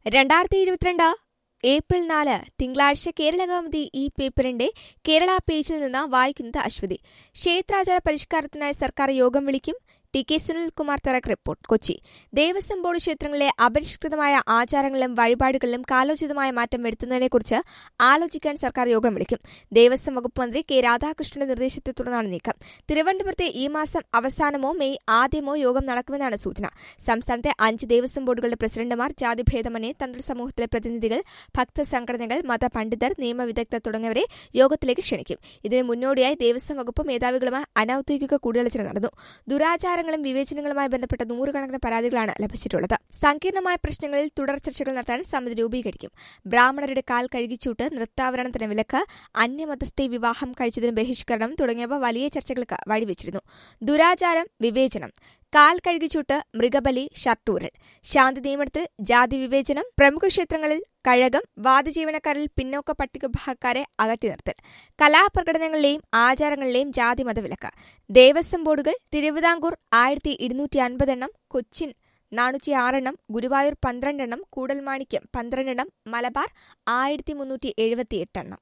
രണ്ടായിരത്തി ഇരുപത്തിരണ്ട് ഏപ്രിൽ നാല് തിങ്കളാഴ്ച കേരള കൗമുദി ഈ പേപ്പറിന്റെ കേരള പേജിൽ നിന്ന് വായിക്കുന്നത് അശ്വതി ക്ഷേത്രാചാര പരിഷ്കാരത്തിനായി സർക്കാർ യോഗം വിളിക്കും ടി കെ സുനിൽകുമാർ തറക് റിപ്പോർട്ട് കൊച്ചി ദേവസ്വം ബോർഡ് ക്ഷേത്രങ്ങളിലെ അപരിഷ്കൃതമായ ആചാരങ്ങളിലും വഴിപാടുകളിലും കാലോചിതമായ മാറ്റം വരുത്തുന്നതിനെക്കുറിച്ച് ആലോചിക്കാൻ സർക്കാർ യോഗം വിളിക്കും ദേവസ്വം വകുപ്പ് മന്ത്രി കെ രാധാകൃഷ്ണന്റെ നിർദ്ദേശത്തെ തുടർന്നാണ് നീക്കം തിരുവനന്തപുരത്തെ ഈ മാസം അവസാനമോ മെയ് ആദ്യമോ യോഗം നടക്കുമെന്നാണ് സൂചന സംസ്ഥാനത്തെ അഞ്ച് ദേവസ്വം ബോർഡുകളുടെ പ്രസിഡന്റുമാർ ജാതിഭേദമന്യേ തന്ത്ര സമൂഹത്തിലെ പ്രതിനിധികൾ ഭക്തസംഘടനകൾ മതപണ്ഡിതർ നിയമവിദഗ്ധർ തുടങ്ങിയവരെ യോഗത്തിലേക്ക് ക്ഷണിക്കും ഇതിന് മുന്നോടിയായി ദേവസ്വം വകുപ്പ് മേധാവികളുമായി അനൌദ്യോഗിക കൂടിയാലോചന നടന്നു ദുരാചാരങ്ങളും വിവേചനങ്ങളുമായി ബന്ധപ്പെട്ട നൂറുകണക്കിന് പരാതികളാണ് ലഭിച്ചിട്ടുള്ളത് സങ്കീർണമായ പ്രശ്നങ്ങളിൽ തുടർ ചർച്ചകൾ നടത്താൻ സമിതി രൂപീകരിക്കും ബ്രാഹ്മണരുടെ കാൽ കഴുകിച്ചൂട്ട് നൃത്താവരണത്തിന് വിലക്ക് അന്യമതസ്ഥെ വിവാഹം കഴിച്ചതിന് ബഹിഷ്കരണം തുടങ്ങിയവ വലിയ ചർച്ചകൾക്ക് വഴിവെച്ചിരുന്നു ദുരാചാരം വിവേചനം കാൽ കഴുകിച്ചൂട്ട് മൃഗബലി ഷർട്ടൂരൽ ശാന്തി നിയമനത്തിൽ ജാതി വിവേചനം പ്രമുഖ ക്ഷേത്രങ്ങളിൽ കഴകം വാദജീവനക്കാരിൽ പിന്നോക്ക പട്ടികവിഭാഗക്കാരെ അകറ്റി നിർത്തൽ കലാപ്രകടനങ്ങളിലെയും ആചാരങ്ങളിലെയും ജാതി മതവിലക്ക് ദേവസ്വം ബോർഡുകൾ തിരുവിതാംകൂർ ആയിരത്തി ഇരുന്നൂറ്റി അൻപതെണ്ണം കൊച്ചിൻ നാനൂറ്റി ആറെണ്ണം ഗുരുവായൂർ പന്ത്രണ്ടെണ്ണം കൂടൽമാണിക്യം പന്ത്രണ്ടെണ്ണം മലബാർ ആയിരത്തി മുന്നൂറ്റി എഴുപത്തിയെട്ടെണ്ണം